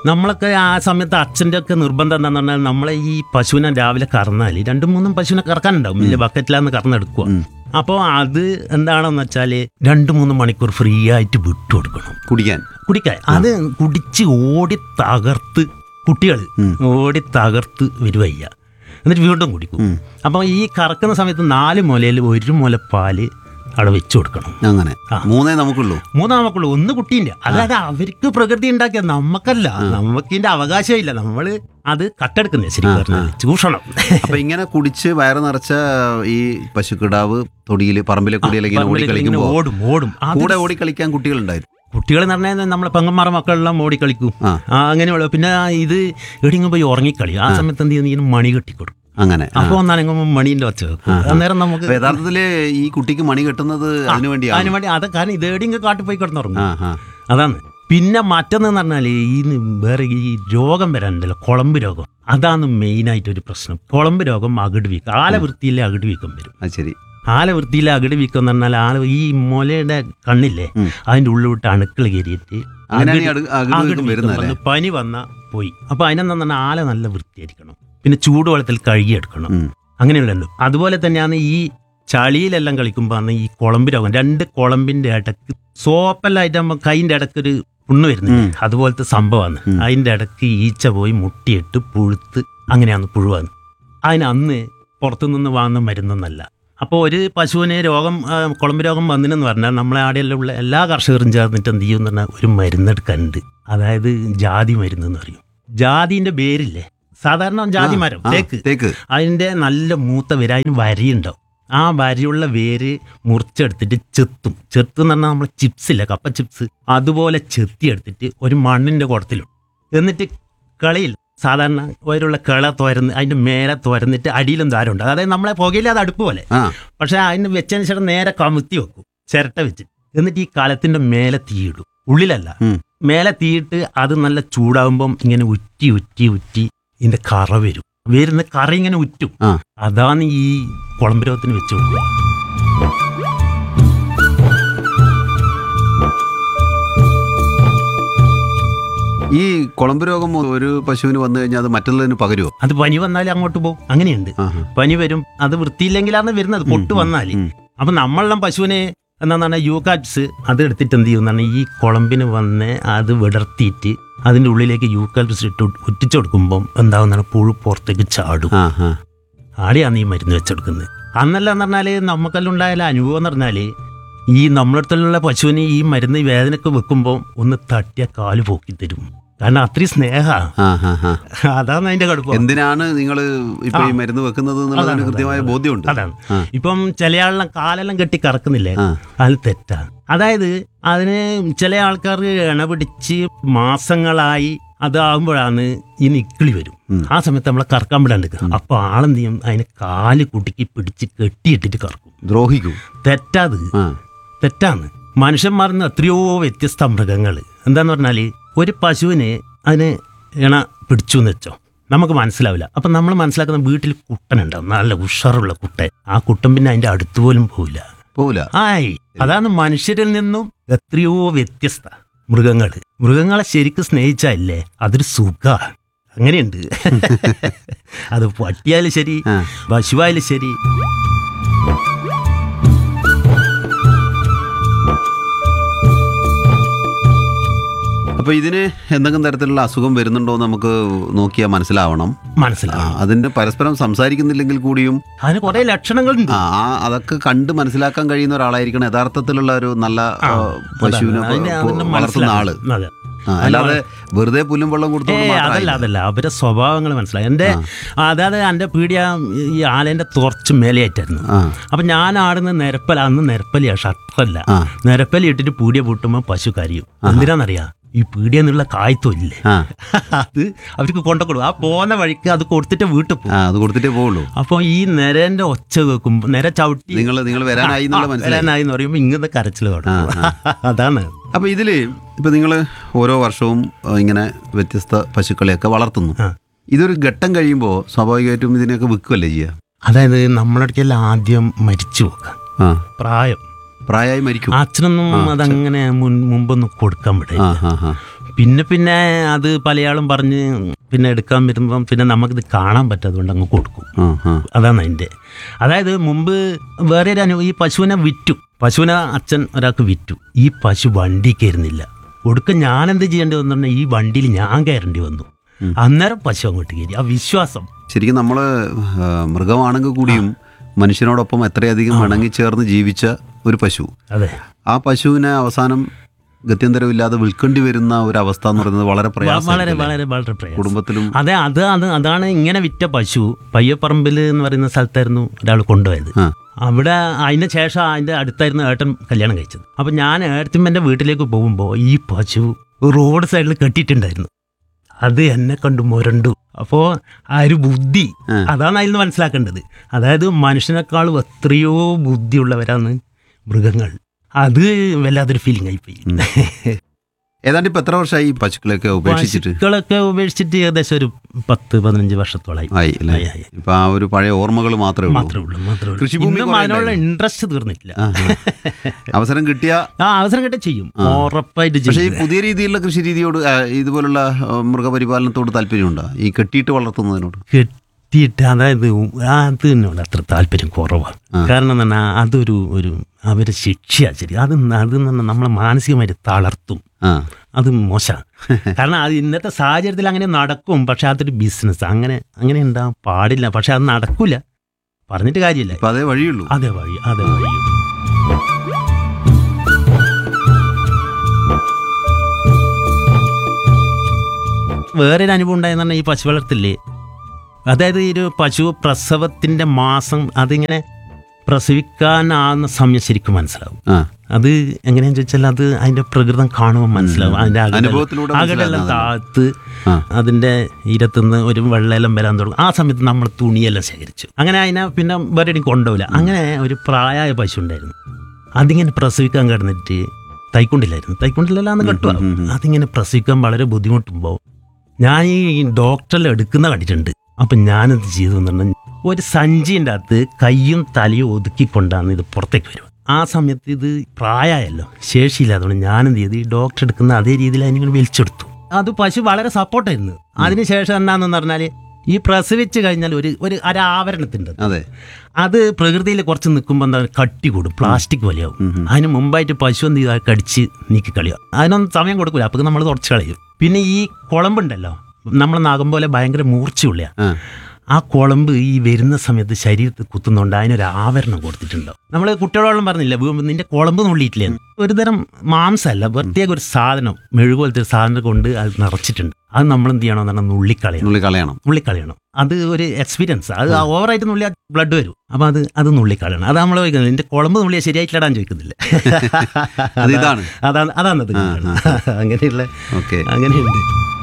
നമ്മളൊക്കെ ആ സമയത്ത് അച്ഛൻ്റെ ഒക്കെ നിർബന്ധം എന്താന്ന് പറഞ്ഞാൽ നമ്മളെ ഈ പശുവിനെ രാവിലെ കറന്നാൽ രണ്ടും മൂന്നും പശുവിനെ കറക്കാനുണ്ടാവും വലിയ ബക്കറ്റിലാന്ന് കറന്നെടുക്കുക അപ്പോൾ അത് എന്താണെന്ന് വെച്ചാൽ രണ്ട് മൂന്ന് മണിക്കൂർ ഫ്രീ ആയിട്ട് വിട്ടു കൊടുക്കണം കുടിക്കാൻ കുടിക്കാൻ അത് കുടിച്ച് ഓടി തകർത്ത് കുട്ടികൾ ഓടി തകർത്ത് വരുവയ്യ എന്നിട്ട് വീണ്ടും കുടിക്കും അപ്പോൾ ഈ കറക്കുന്ന സമയത്ത് നാല് മുലയിൽ ഒരു മുല പാല് അവിടെ വെച്ച് കൊടുക്കണം അങ്ങനെ മൂന്നേ നമുക്കുള്ളൂ മൂന്നാം മക്കളുള്ളൂ ഒന്ന് കുട്ടീൻ്റെ അല്ലാതെ അവർക്ക് പ്രകൃതി ഉണ്ടാക്കിയ നമുക്കല്ല നമുക്കിന്റെ അവകാശമില്ല നമ്മൾ അത് കട്ടെടുക്കുന്നത് ശരി പറഞ്ഞാൽ ചൂഷണം അപ്പൊ ഇങ്ങനെ കുടിച്ച് വയറ് നിറച്ച ഈ പശുക്കിടാവ് തൊടിയിൽ പറമ്പിലെ കൂടി അല്ലെങ്കിൽ ഓടി ഇങ്ങനെ കളിക്കുമ്പോ ഓടും ഓടും അത് കൂടെ ഓടി കളിക്കാൻ കുട്ടികളുണ്ടായിരുന്നു കുട്ടികൾ എന്ന് പറഞ്ഞാൽ നമ്മളെ പെങ്ങന്മാരുടെ മക്കളെല്ലാം ഓടി കളിക്കും ആ. ആ അങ്ങനെയുള്ള പിന്നെ ഇത് എവിടെയെങ്കിലും പോയി ഉറങ്ങിക്കളി ആ സമയത്ത് എന്ത് ചെയ്യുന്നു ഇങ്ങനെ മണി കെട്ടിക്കൊടുക്കും അങ്ങനെ ആ. അപ്പോൾ ഒന്നാണെങ്കിൽ മണീൻ്റെ ഒച്ച വെക്കും അന്നേരം നമുക്ക് അപ്പൊ യഥാർത്ഥത്തില് ഈ കുട്ടിക്ക് മണി കെട്ടുന്നത് അതിനു വേണ്ടിയാണ് അതിന് വേണ്ടി അത് കാരണം ഇത് എവിടെയെങ്കിലും കാട്ടിൽ പോയി കിടന്നുറങ്ങും ആ ആ അതാണ് പിന്നെ മറ്റൊന്നെന്ന് പറഞ്ഞാൽ ഈ വേറെ ഈ രോഗം വരാനുണ്ടല്ലോ കുളമ്പ് രോഗം അതാണ് മെയിനായിട്ട് ഒരു പ്രശ്നം കുളമ്പ് രോഗം അകിട് വീക്കം ആല വൃത്തിയിലെ അകിട് വീക്കം വരും അത് ശരി ആല വൃത്തിയിലെ അകിട് വീക്കം എന്ന് പറഞ്ഞാൽ ആല ഈ മുലയുടെ കണ്ണില്ലേ ഉം. അതിൻ്റെ ഉള്ളിൽ വിട്ട് അണുക്കൾ കയറിയിട്ട് അങ്ങനെയാണ് ഈ അകിട് അകിട് അകിട് അകിട് വീക്കം വീക്കം വരുന്നത് വന്ന് പനി വന്ന പോയി അപ്പൊ അതിനെന്താ പറഞ്ഞാൽ ആല നല്ല വൃത്തിയായിരിക്കണം പിന്നെ ചൂടുവെള്ളത്തിൽ കഴുകിയെടുക്കണം ഉം. അങ്ങനെയുള്ളതുണ്ട് അതുപോലെ തന്നെയാണ് ഈ ചളിയിലെല്ലാം കളിക്കുമ്പോൾ ആണ് ഈ കുളമ്പ് രോഗം രണ്ട് കുളമ്പിന്റെ ഇടക്ക് സോപ്പെല്ലായിട്ട് നമ്മൾ കൈൻ്റെ ഇടക്ക് ഒരു പുണ്ണ് വരുന്നില്ല ഉം. അതുപോലത്തെ സംഭവമാണ് ഉം. അതിൻ്റെ ഇടക്ക് ഈച്ച പോയി മുട്ടിയിട്ട് പുഴുത്ത് അങ്ങനെയാണ് പുഴുവാണ് അതിന് അന്ന് പുറത്തുനിന്ന് വാങ്ങുന്ന മരുന്നൊന്നല്ല അപ്പോൾ ഒരു പശുവിന് രോഗം ആ, കുളമ്പ് രോഗം വന്നിനെന്ന് പറഞ്ഞാൽ നമ്മളെ ആടെയെല്ലാം ഉള്ള എല്ലാ കർഷകരും ചേർന്നിട്ട് എന്ത് ചെയ്യും എന്ന് പറഞ്ഞാൽ ഒരു മരുന്നെടുക്കാനുണ്ട് അതായത് ജാതി മരുന്ന് എന്ന് പറയും ജാതിന്റെ പേരില്ലേ സാധാരണ ജാതി മരം ആ, തേക്ക് തേക്ക് അതിൻ്റെ നല്ല മൂത്ത വേര് അതിന് വരിയുണ്ടാവും ആ വരിയുള്ള വേര് മുറിച്ചെടുത്തിട്ട് ചെത്തും ചെത്ത് എന്ന് പറഞ്ഞാൽ നമ്മൾ ചിപ്സ് ഇല്ല കപ്പ ചിപ്സ് അതുപോലെ ചെത്തിയെടുത്തിട്ട് ഒരു മണ്ണിൻ്റെ കുടത്തിലും എന്നിട്ട് കളിയിൽ സാധാരണ ഓരോള്ള കിള തുരന്ന് അതിൻ്റെ മേലെ തുരന്നിട്ട് അടിയിലും ദ്വാരമുണ്ട് അതായത് നമ്മളെ പുകയില്ലാതെ അടുപ്പ് പോലെ ആ പക്ഷെ അതിന് വെച്ചതിന് ശേഷം നേരെ കമുത്തി വെക്കും ചിരട്ട വെച്ച് എന്നിട്ട് ഈ കലത്തിൻ്റെ മേലെ തീയിടും ഉള്ളിലല്ല ഉം. മേലെ തീയിട്ട് അത് നല്ല ചൂടാകുമ്പം ഇങ്ങനെ ഉറ്റി ഉറ്റി ഉറ്റി ഇതിന്റെ കറ വരും വരുന്ന കറ ഇങ്ങനെ ഉറ്റും ആ. അതാണ് ഈ കുളമ്പരോഗത്തിന് വെച്ച് കൊടുക്കുക ഈ കുളമ്പ് രോഗം ഒരു പശുവിന് വന്നു കഴിഞ്ഞാൽ അത് മറ്റുള്ളതിന് പകരുമോ അത് പനി വന്നാൽ അങ്ങോട്ട് പോകും അങ്ങനെയുണ്ട് ആഹാ. പനി വരും അത് വൃത്തിയില്ലെങ്കിലാണ് വരുന്നത് പൊട്ട് വന്നാൽ ഉം. അപ്പൊ നമ്മളെല്ലാം പശുവിനെ എന്താണ് യൂക്കാപ്സ് അത് എടുത്തിട്ട് എന്ത് ചെയ്യും എന്നാണ് ഈ കുളമ്പിന് വന്ന് അത് വിടർത്തിയിട്ട് അതിൻ്റെ ഉള്ളിലേക്ക് യൂക്കാപ്സ് ഇട്ട് ഒറ്റിച്ചു കൊടുക്കുമ്പം എന്താവുന്നതാണ് പുഴു പുറത്തേക്ക് ചാടും ആ ആ ആടെയാണ് ഈ മരുന്ന് വെച്ചെടുക്കുന്നത് അന്നല്ല എന്ന് പറഞ്ഞാൽ നമുക്കെല്ലാം ഉണ്ടായാലും അനുഭവം എന്ന് പറഞ്ഞാൽ ഈ നമ്മളടുത്തുള്ള പശുവിന് ഈ മരുന്ന് ഈ വേദനക്ക് വെക്കുമ്പോൾ ഒന്ന് തട്ടിയ കാല് പോക്കി തരും കാരണം അത്രയും സ്നേഹ ആ ആ ആ അതാണ് അതിന്റെ കടുപ്പം എന്തിനാണ് നിങ്ങൾ ഇപ്പൊ ഈ മരുന്ന് വെക്കുന്നത് എന്നുള്ളതിന് അതാണ്, കൃത്യമായ അതാണ്. ബോധ്യമുണ്ട് അതാണ് ആ. ഇപ്പം ചില ആളെല്ലാം കാലെല്ലാം കെട്ടി കറക്കുന്നില്ലേ ആ. അത് തെറ്റാണ് അതായത് അതിന് ചില ആൾക്കാർ എണ പിടിച്ച് മാസങ്ങളായി അതാകുമ്പോഴാണ് ഈ നിക്കിളി വരും ഉം. ആ സമയത്ത് നമ്മളെ കറക്കാൻ വിടാണ്ട് അപ്പൊ ആളെന്ത് ചെയ്യും അതിന് കാല് കുട്ടിക്ക് പിടിച്ച് കെട്ടിയിട്ടിട്ട് കറക്കും ദ്രോഹിക്കൂ തെറ്റാത് ആ തെറ്റാണ് മനുഷ്യന്മാർന്ന് എത്രയോ വ്യത്യസ്ത മൃഗങ്ങൾ എന്താന്ന് പറഞ്ഞാൽ ഒരു പശുവിന് അതിന് ഇണ പിടിച്ചു എന്ന് വെച്ചോ നമുക്ക് മനസ്സിലാവില്ല അപ്പം നമ്മൾ മനസ്സിലാക്കുന്ന വീട്ടിൽ കുട്ടനുണ്ടാവും നല്ല ഉഷാറുള്ള കുട്ടൻ ആ കുട്ടൻ പിന്നെ അതിൻ്റെ അടുത്ത് പോലും പോവില്ല പോവില്ല ആയി അതാണ് മനുഷ്യരിൽ നിന്നും എത്രയോ വ്യത്യസ്ത മൃഗങ്ങൾ മൃഗങ്ങളെ ശരിക്കും സ്നേഹിച്ചല്ലേ അതൊരു സുഖ അങ്ങനെയുണ്ട് അത് പട്ടിയായാലും ശരി ആ. പശുവായാലും ശരി അപ്പൊ ഇതിന് എന്തെങ്കിലും തരത്തിലുള്ള അസുഖം വരുന്നുണ്ടോ എന്ന് നമുക്ക് നോക്കിയാൽ മനസ്സിലാവണം ആ, മനസ്സിലാവും അതിന്റെ പരസ്പരം സംസാരിക്കുന്നില്ലെങ്കിൽ കൂടിയും അതിന് കുറെ ലക്ഷണങ്ങളുണ്ട് ആ ആ, അതൊക്കെ കണ്ട് മനസ്സിലാക്കാൻ കഴിയുന്ന ഒരാളായിരിക്കണം യഥാർത്ഥത്തിലുള്ള ഒരു നല്ല ആ, പശുവിനെ അതാണ്. അതിനെ- പ- അതിനെ വളർത്തുന്ന ആള് മനസ്സിലാക്കണം. അതെ. ആ, അല്ലാതെ വെറുതെ പുല്ലും വെള്ളം ഏ കൊടുത്തോണ്ട് അതല്ല മാത്രമല്ല അതല്ല അവരെ സ്വഭാവങ്ങൾ മനസ്സിലായി എൻ്റെ അതായത് എൻ്റെ പീടിയ ഈ ആലേൻ്റെ തുറച്ച് മേലെയായിട്ടായിരുന്നു ആ അപ്പം ഞാൻ ആടുന്ന നിരപ്പല അന്ന് നിരപ്പലിയാ ഷട്ടറല്ല ആ. നിരപ്പലി ഇട്ടിട്ട് പീടിയ പൂട്ടുമ്പോൾ പശു കരയും എന്തിനാന്നറിയാം ഈ പീടിയ എന്നുള്ള കായ്ത്തൊല്ലേ ആ അത് അവർക്ക് കൊണ്ടുകൊടുക്കും ആ പോകുന്ന വഴിക്ക് അത് കൊടുത്തിട്ട് വീട്ടിൽ പോകും ആ അത് കൊടുത്തിട്ടേ പോവുള്ളൂ അപ്പോൾ ഈ നിരന്റെ ഒച്ച കേൾക്കുമ്പോൾ നിര ചവിട്ടി നിങ്ങൾ നിങ്ങൾ വരാനായി എന്നുള്ള മനസ്സിലായി വരാനായി എന്ന് പറയുമ്പോൾ ഇങ്ങനത്തെ കരച്ചിൽ തുടങ്ങും അതാണ് അപ്പൊ ഇതില് ഇപ്പൊ നിങ്ങൾ ഓരോ വർഷവും ആ, ഇങ്ങനെ വ്യത്യസ്ത പശുക്കളെയൊക്കെ വളർത്തുന്നു ആ. ഇതൊരു ഘട്ടം കഴിയുമ്പോൾ സ്വാഭാവികമായിട്ടും ഇതിനെയൊക്കെ വിൽക്കുമല്ലേ ചെയ്യുക അതായത് നമ്മളടുക്കെല്ലാം ആദ്യം മരിച്ചു പോകാം ആ പ്രായം പ്രായമായി മരിക്കും അച്ഛനൊന്നും അതങ്ങനെ മുൻ മുമ്പൊന്നും കൊടുക്കാൻ വിടില്ല ആ ആ ആ പിന്നെ പിന്നെ അത് പലയാളും പറഞ്ഞ് പിന്നെ എടുക്കാൻ വരുമ്പം പിന്നെ നമുക്കിത് കാണാൻ പറ്റാത്തതുകൊണ്ട് അങ്ങ് കൊടുക്കും ആ ആ അതാണ് അതിൻ്റെ അതായത് മുമ്പ് വേറെ ഒരു അനുഭവം ഈ പശുവിനെ വിറ്റു പശുവിനെ അച്ഛൻ ഒരാൾക്ക് വിറ്റു ഈ പശു വണ്ടി കയറുന്നില്ല ഒടുക്കം ഞാൻ എന്ത് ചെയ്യേണ്ടി വന്നു പറഞ്ഞാൽ ഈ വണ്ടിയിൽ ഞാൻ കയറേണ്ടി വന്നു അന്നേരം പശു അങ്ങോട്ട് കയറി ആ വിശ്വാസം ശരിക്കും നമ്മൾ മൃഗമാണെങ്കിൽ കൂടിയും മനുഷ്യനോടൊപ്പം എത്രയധികം ഇണങ്ങി ചേർന്ന് ജീവിച്ച ഒരു പശു അതെ ആ പശുവിനെ അവസാനം ഗത്യന്തരമില്ലാതെ വിൽക്കേണ്ടി വരുന്ന ഒരു അവസ്ഥ എന്ന് പറയുന്നത് വളരെ വളരെ പ്രയാസം വളരെ വളരെ പ്രയാസം കുടുംബത്തിലും അതെ അത് അത് അതാണ് ഇങ്ങനെ വിറ്റ പശു പയ്യപ്പറമ്പിൽ എന്ന് പറയുന്ന സ്ഥലത്തായിരുന്നു ഒരാൾ കൊണ്ടുപോയത് ആ അവിടെ അതിന് ശേഷം അതിൻ്റെ അടുത്തായിരുന്നു ഏട്ടൻ കല്യാണം കഴിച്ചത് അപ്പം ഞാൻ ഏട്ടത്തിമ്മൻ്റെ വീട്ടിലേക്ക് പോകുമ്പോൾ ഈ പശു റോഡ് സൈഡിൽ കെട്ടിയിട്ടുണ്ടായിരുന്നു അത് എന്നെ കണ്ടു മുരണ്ടു അപ്പോൾ ആ ഒരു ബുദ്ധി ആ. അതാണ് അതിൽ നിന്ന് മനസ്സിലാക്കേണ്ടത് അതായത് മനുഷ്യനേക്കാളും എത്രയോ ബുദ്ധിയുള്ളവരാണ് മൃഗങ്ങൾ അത് വല്ലാത്തൊരു ഫീലിംഗ് ആയിപ്പോയി ഏതാണ്ട് ഇപ്പൊ എത്ര വർഷമായി ഈ പശുക്കളെയൊക്കെ ഉപേക്ഷിച്ചിട്ട് പശുക്കളൊക്കെ ഉപേക്ഷിച്ചിട്ട് ഏകദേശം ഒരു പത്ത് പതിനഞ്ച് വർഷത്തോളായി ആയി അല്ലേ ആയി, ആയി. ഇപ്പൊ ആ ഒരു പഴയ ഓർമ്മകൾ മാത്രമേ ഉള്ളൂ മാത്രമേ ഉള്ളൂ മാത്രമേ ഉള്ളൂ കൃഷിഭൂമി ഇന്നും കുറേ അതിനുള്ള ഉണ്ടായിരുന്നു. ഇൻട്രസ്റ്റ് തീർന്നിട്ടില്ല ആ, ആ. അവസരം കിട്ടിയ ആ അവസരം കിട്ടി ചെയ്യും ഉറപ്പായിട്ട് പക്ഷേ ഈ ചെയ്യും പുതിയ രീതിയിലുള്ള കൃഷി രീതിയോട് ആ, ഇതുപോലുള്ള ആ, മൃഗപരിപാലനത്തോട് താല്പര്യമുണ്ടോ ഈ കെട്ടിയിട്ട് വളർത്തുന്നതിനോട് കെട്ടിയിട്ട് അതായത് അത് തന്നെയുള്ള അത്ര താല്പര്യം കുറവാണ് കാരണം എന്ന് പറഞ്ഞാൽ അതൊരു ഒരു അവരെ ശിക്ഷയാണ് ശരി അത് ന- അത് എന്ന് പറഞ്ഞാൽ നമ്മളെ മാനസികമായിട്ട് തളർത്തും ആ അത് മോശമാണ് കാരണം അത് ഇന്നത്തെ സാഹചര്യത്തിൽ അങ്ങനെ നടക്കും പക്ഷെ അതൊരു ബിസിനസ് അങ്ങനെ അങ്ങനെ ഉണ്ടാകാൻ പാടില്ല പക്ഷെ അത് നടക്കില്ല പറഞ്ഞിട്ട് കാര്യമില്ല ഇപ്പൊ അതേ വഴിയുള്ളൂ അതെ വഴി അതെ വഴി വേറൊരു അനുഭവം ഉണ്ടായെന്ന് പറഞ്ഞാൽ ഈ പശു വളർത്തില്ലേ അതായത് ഈ ഒരു പശു പ്രസവത്തിൻ്റെ മാസം അതിങ്ങനെ പ്രസവിക്കാനാകുന്ന സമയം ശരിക്കും മനസ്സിലാവും ആ അത് എങ്ങനെയാന്ന് ചോദിച്ചാൽ അത് അതിന്റെ പ്രകൃതം കാണുമ്പോൾ മനസ്സിലാവും അതിന്റെ അകടെല്ലാം- അനുഭവത്തിലൂടെ അകടെല്ലാം മനസ്സിലാകുന്നതാണ്. താത്ത് ആ. അതിന്റെ ഇരത്തുനിന്ന് ഒരു വെള്ളമെല്ലാം വരാൻ തുടങ്ങും ആ സമയത്ത് നമ്മൾ തുണിയെല്ലാം ശേഖരിച്ചു അങ്ങനെ അതിനെ പിന്നെ വേറെ എവിടെയും കൊണ്ടുപോകില്ല അങ്ങനെ ഒരു പ്രായമായ പശു ഉണ്ടായിരുന്നു അതിങ്ങനെ പ്രസവിക്കാൻ കിടന്നിട്ട് തൈക്കൊണ്ടില്ലായിരുന്നു തൈക്കൊണ്ടില്ലെന്ന് കെട്ടുക അതിങ്ങനെ പ്രസവിക്കാൻ വളരെ ബുദ്ധിമുട്ടുമ്പോൾ ഞാൻ ഈ ഡോക്ടറിൽ എടുക്കുന്ന കണ്ടിട്ടുണ്ട് അപ്പം ഞാനെന്ത് ചെയ്തു എന്ന് പറഞ്ഞാൽ ഒരു സഞ്ചിൻ്റെ അകത്ത് കയ്യും തലയും ഒതുക്കിക്കൊണ്ടാണ് ഇത് പുറത്തേക്ക് വരും ആ സമയത്ത് ഇത് പ്രായമായല്ലോ ശേഷിയില്ലാത്തതുകൊണ്ട് ഞാനെന്ത് ചെയ്തു ഈ ഡോക്ടർ എടുക്കുന്ന അതേ രീതിയിൽ അതിനെ വലിച്ചെടുത്തു അത് പശു വളരെ സപ്പോർട്ടായിരുന്നു അതിനുശേഷം എന്താണെന്ന് പറഞ്ഞാൽ ഈ പ്രസവിച്ച് കഴിഞ്ഞാൽ ഒരു ഒരു ഒരാവരണത്തിൻ്റെ അതെ അത് പ്രകൃതിയിൽ കുറച്ച് നിൽക്കുമ്പോൾ എന്താ കട്ടി കൂടും പ്ലാസ്റ്റിക് പോലെയാവും അതിന് മുമ്പായിട്ട് പശു എന്ത് ചെയ്താൽ കടിച്ച് നീക്കി കളയുക അതിനൊന്നും സമയം കൊടുക്കില്ല അപ്പോൾ നമ്മൾ തുടച്ച് കളയും പിന്നെ ഈ കുളമ്പുണ്ടല്ലോ നമ്മൾ നാഗം പോലെ ഭയങ്കര മൂർച്ചയുള്ളയാ ആ ആ കുളമ്പ് ഈ വരുന്ന സമയത്ത് ശരീരത്തിൽ കുത്തുന്നുണ്ട് അതിനൊരു ആവരണം കൊടുത്തിട്ടുണ്ടാവും നമ്മൾ കുട്ടികളോളം പറഞ്ഞില്ല "വീ- നിന്റെ കുളമ്പ് നുള്ളിയിട്ടില്ലേ ഒരു തരം മാംസമല്ല പ്രത്യേക ഒരു സാധനം മെഴുകു പോലത്തെ ഒരു സാധനം കൊണ്ട് അത് നിറച്ചിട്ടുണ്ട് അത് നമ്മൾ എന്ത് ചെയ്യണമെന്ന് പറഞ്ഞാൽ നുള്ളിക്കളയണം നുള്ളി കളയണം നുള്ളിക്കളയണം അത് ഒരു എക്സ്പീരിയൻസ് അത് ഓവറായിട്ട് നുള്ളിയാൽ ബ്ലഡ് വരും അപ്പൊ അത് അത് നുള്ളിക്കളയണം അത് നമ്മൾ ചോദിക്കുന്നത് നിന്റെ കുളമ്പ് നുള്ളിയാൽ ശരിയായിട്ടിടാൻ ചോദിക്കുന്നില്ല അത് ഇതാണ് അതാണ് അതാണ് അത് അങ്ങനെയുള്ള ഓക്കെ അങ്ങനെയുണ്ട്